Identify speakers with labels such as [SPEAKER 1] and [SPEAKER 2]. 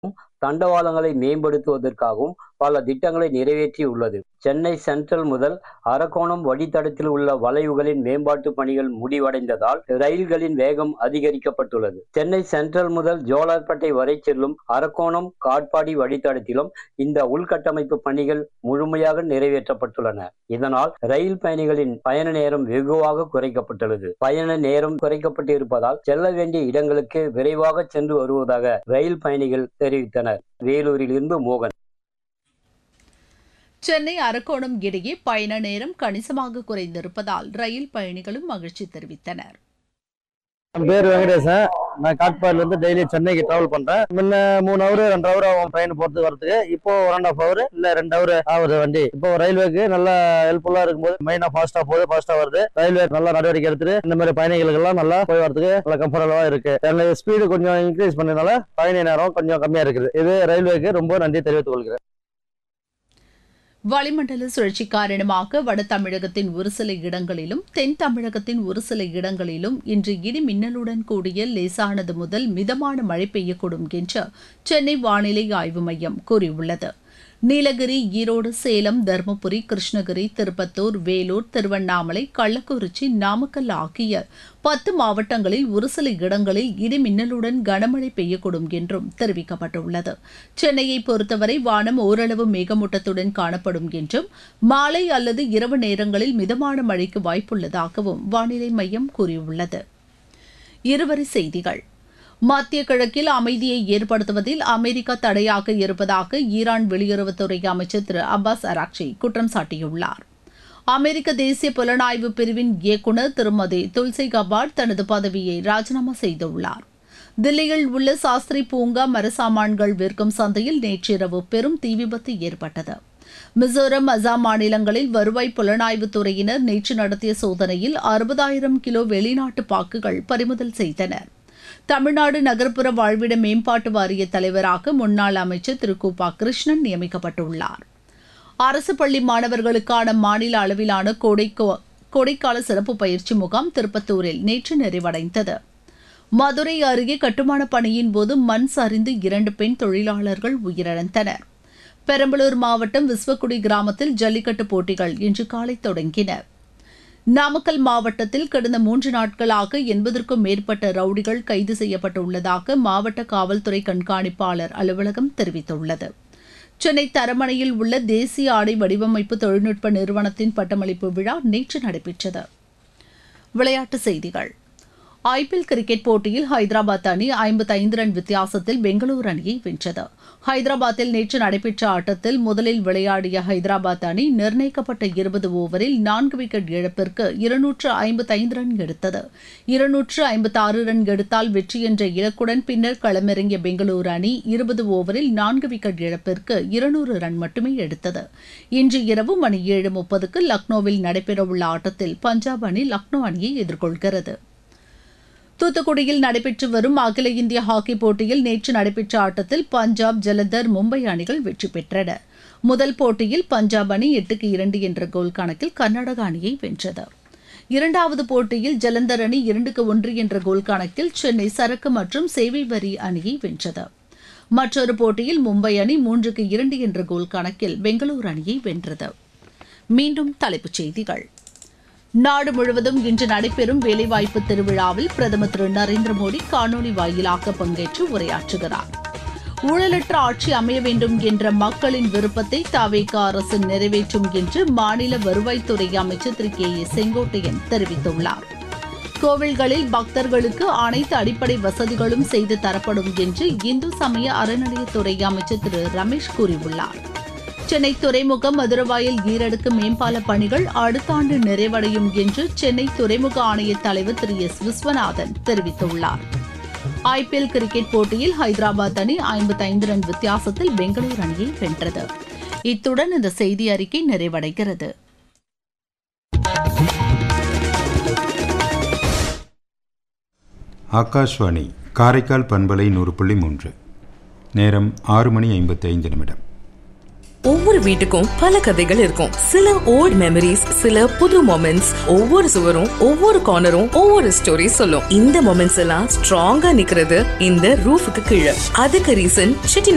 [SPEAKER 1] தண்டவாளங்களை மேம்படுத்துவதற்காகவும் பல திட்டங்களை நிறைவேற்றியுள்ளது சென்னை சென்ட்ரல் முதல் அரக்கோணம் வழித்தடத்தில் உள்ள வளைவுகளின் மேம்பாட்டு பணிகள் முடிவடைந்ததால் ரயில்களின் வேகம் அதிகரிக்கப்பட்டுள்ளது சென்னை சென்ட்ரல் முதல் ஜோலார்பேட்டை வரை செல்லும் அரக்கோணம் காட்பாடி வழித்தடத்திலும் இந்த உள்கட்டமைப்பு பணிகள் முழுமையாக நிறைவேற்றப்பட்டுள்ளன இதனால் ரயில் பயணிகளின் பயண நேரம் வெகுவாக குறைக்கப்பட்டுள்ளது பயண நேரம் குறைக்கப்பட்டு இருப்பதால் செல்ல வேண்டிய இடங்களுக்கு விரைவாக சென்று வருவதாக ரயில் பயணிகள் தெரிவித்தனர் வேலூரிலிருந்து மோகன்
[SPEAKER 2] சென்னை அரக்கோணம் இடையே பயண நேரம் கணிசமாக குறைந்திருப்பதால் ரயில் பயணிகளும் மகிழ்ச்சி தெரிவித்தனர்
[SPEAKER 3] என் பேர் வெங்கடேசன் நான் காட்பாடில இருந்து டெய்லி சென்னைக்கு டிராவல் பண்றேன் முன்ன மூணு ஹவர் ரெண்டு ஹவர் ஆகும் ட்ரெயின் போறது வரதுக்கு இப்போ ஒன் அண்ட் ஆஃப் ஹவர் இல்ல ரெண்டு ஹவர் ஆகுது வண்டி இப்போ ரயில்வேக்கு நல்லா ஹெல்ப்ஃபுல்லா இருக்கும்போது மெயினா ஃபாஸ்டா போகுது ஃபாஸ்டா வருது ரயில்வே நல்லா நடவடிக்கை எடுத்துட்டு இந்த மாதிரி பயணிகளுக்கு எல்லாம் நல்லா போய் வரதுக்கு நல்லா கம்ஃபர்டபுளா இருக்கு எனக்கு ஸ்பீடு கொஞ்சம் இன்க்ரீஸ் பண்ணதுனால பயணி நேரம் கொஞ்சம் கம்மியா இருக்குது இது ரயில்வேக்கு ரொம்ப நன்றி தெரிவித்துக் கொள்கிறேன்
[SPEAKER 2] வளிமண்டல சுழற்சி காரணமாக வட தமிழகத்தின் ஒரு சில இடங்களிலும் தென் தமிழகத்தின் ஒரு சில இடங்களிலும் இன்று இடி மின்னலுடன் கூடிய லேசானது முதல் மிதமான மழை பெய்யக்கூடும் என்று சென்னை வானிலை ஆய்வு மையம் கூறியுள்ளது நீலகிரி ஈரோடு சேலம் தருமபுரி கிருஷ்ணகிரி திருப்பத்தூர் வேலூர் திருவண்ணாமலை கள்ளக்குறிச்சி நாமக்கல் ஆகிய பத்து மாவட்டங்களில் ஒரு சில இடங்களில் இடி மின்னலுடன் கனமழை பெய்யக்கூடும் என்றும் தெரிவிக்கப்பட்டுள்ளது சென்னையை பொறுத்தவரை வானம் ஓரளவு மேகமூட்டத்துடன் காணப்படும் என்றும் மாலை அல்லது இரவு நேரங்களில் மிதமான மழைக்கு வாய்ப்புள்ளதாகவும் வானிலை மையம் கூறியுள்ளது இருவரி செய்திகள் மத்திய கிழக்கில் அமைதியை ஏற்படுத்துவதில் அமெரிக்கா தடையாக இருப்பதாக ஈரான் வெளியுறவுத்துறை அமைச்சர் திரு அப்பாஸ் அராக்சி குற்றம் சாட்டியுள்ளார் அமெரிக்க தேசிய புலனாய்வு பிரிவின் இயக்குநர் திருமதி துல்சி கபாட் தனது பதவியை ராஜினாமா செய்துள்ளார் தில்லியில் உள்ள சாஸ்திரி பூங்கா மரசாமான்கள் விற்கும் சந்தையில் நேற்றிரவு பெரும் தீ விபத்து ஏற்பட்டது மிசோரம் அசாம் மாநிலங்களில் வருவாய் புலனாய்வு துறையினர் நேற்று நடத்திய சோதனையில் அறுபதாயிரம் கிலோ வெளிநாட்டு பாக்குகள் பறிமுதல் செய்தனர் தமிழ்நாடு நகர்ப்புற வாழ்விட மேம்பாட்டு வாரிய தலைவராக முன்னாள் அமைச்சர் திரு கூபா கிருஷ்ணன் நியமிக்கப்பட்டுள்ளார் அரசு பள்ளி மாணவர்களுக்கான மாநில அளவிலான கோடைக்கோ கோடைக்கால சிறப்பு பயிற்சி முகாம் திருப்பத்தூரில் நேற்று நிறைவடைந்தது மதுரை அருகே கட்டுமான பணியின் போது மண் சரிந்து இரண்டு பெண் தொழிலாளர்கள் உயிரிழந்தனர் பெரம்பலூர் மாவட்டம் விஸ்வக்குடி கிராமத்தில் ஜல்லிக்கட்டு போட்டிகள் இன்று காலை தொடங்கின நாமக்கல் மாவட்டத்தில் கடந்த மூன்று நாட்களாக எண்பதற்கும் மேற்பட்ட ரவுடிகள் கைது செய்யப்பட்டுள்ளதாக மாவட்ட காவல்துறை கண்காணிப்பாளர் அலுவலகம் தெரிவித்துள்ளது சென்னை தரமணையில் உள்ள தேசிய ஆடை வடிவமைப்பு தொழில்நுட்ப நிறுவனத்தின் பட்டமளிப்பு விழா நேற்று நடைபெற்றது விளையாட்டுச் செய்திகள் ஐபிஎல் கிரிக்கெட் போட்டியில் ஹைதராபாத் அணி ஐம்பத்தைந்து ரன் வித்தியாசத்தில் பெங்களூரு அணியை வென்றது ஹைதராபாத்தில் நேற்று நடைபெற்ற ஆட்டத்தில் முதலில் விளையாடிய ஹைதராபாத் அணி நிர்ணயிக்கப்பட்ட இருபது ஓவரில் நான்கு விக்கெட் இழப்பிற்கு இருநூற்று ஐம்பத்தைந்து ரன் எடுத்தது இருநூற்று ஐம்பத்தாறு ரன் எடுத்தால் வெற்றி என்ற இலக்குடன் பின்னர் களமிறங்கிய பெங்களூரு அணி இருபது ஓவரில் நான்கு விக்கெட் இழப்பிற்கு இருநூறு ரன் மட்டுமே எடுத்தது இன்று இரவு மணி ஏழு முப்பதுக்கு லக்னோவில் நடைபெறவுள்ள ஆட்டத்தில் பஞ்சாப் அணி லக்னோ அணியை எதிர்கொள்கிறது தூத்துக்குடியில் நடைபெற்று வரும் அகில இந்திய ஹாக்கி போட்டியில் நேற்று நடைபெற்ற ஆட்டத்தில் பஞ்சாப் ஜலந்தர் மும்பை அணிகள் வெற்றி பெற்றன முதல் போட்டியில் பஞ்சாப் அணி எட்டுக்கு இரண்டு என்ற கோல் கணக்கில் கர்நாடக அணியை வென்றது இரண்டாவது போட்டியில் ஜலந்தர் அணி இரண்டுக்கு ஒன்று என்ற கோல் கணக்கில் சென்னை சரக்கு மற்றும் சேவை வரி அணியை வென்றது மற்றொரு போட்டியில் மும்பை அணி மூன்றுக்கு இரண்டு என்ற கோல் கணக்கில் பெங்களூரு அணியை வென்றது மீண்டும் தலைப்புச் செய்திகள் நாடு முழுவதும் இன்று நடைபெறும் வேலைவாய்ப்பு திருவிழாவில் பிரதமர் திரு நரேந்திர மோடி காணொலி வாயிலாக பங்கேற்று உரையாற்றுகிறார் ஊழலற்ற ஆட்சி அமைய வேண்டும் என்ற மக்களின் விருப்பத்தை தாவேக அரசு நிறைவேற்றும் என்று மாநில வருவாய்த்துறை அமைச்சர் திரு கே ஏ செங்கோட்டையன் தெரிவித்துள்ளார் கோவில்களில் பக்தர்களுக்கு அனைத்து அடிப்படை வசதிகளும் செய்து தரப்படும் என்று இந்து சமய அறநிலையத்துறை அமைச்சர் திரு ரமேஷ் கூறியுள்ளார் சென்னை துறைமுகம் மதுரவாயல் ஈரடுக்கு மேம்பால பணிகள் அடுத்த ஆண்டு நிறைவடையும் என்று சென்னை துறைமுக ஆணைய தலைவர் திரு எஸ் விஸ்வநாதன் தெரிவித்துள்ளார் ஐபிஎல் கிரிக்கெட் போட்டியில் ஹைதராபாத் அணி ஐம்பத்தைந்து ரன் வித்தியாசத்தில் பெங்களூரு அணியை வென்றது இத்துடன் இந்த செய்தி அறிக்கை நிறைவடைகிறது
[SPEAKER 4] ஆகாஷ்வாணி காரைக்கால் பண்பலை நூறு புள்ளி மூன்று நேரம் ஆறு மணி ஐம்பத்தி ஐந்து நிமிடம்
[SPEAKER 5] ஒவ்வொரு வீட்டுக்கும் பல கதைகள் இருக்கும் சில ஓல்ட் மெமரிஸ் சில புது மொமெண்ட்ஸ் ஒவ்வொரு சுவரும் ஒவ்வொரு கார்னரும் ஒவ்வொரு ஸ்டோரி சொல்லும் இந்த மொமெண்ட்ஸ் எல்லாம் ஸ்ட்ராங்கா நிக்கிறது இந்த ரூஃபுக்கு கீழே அதுக்கு ரீசன் செட்டிநாடு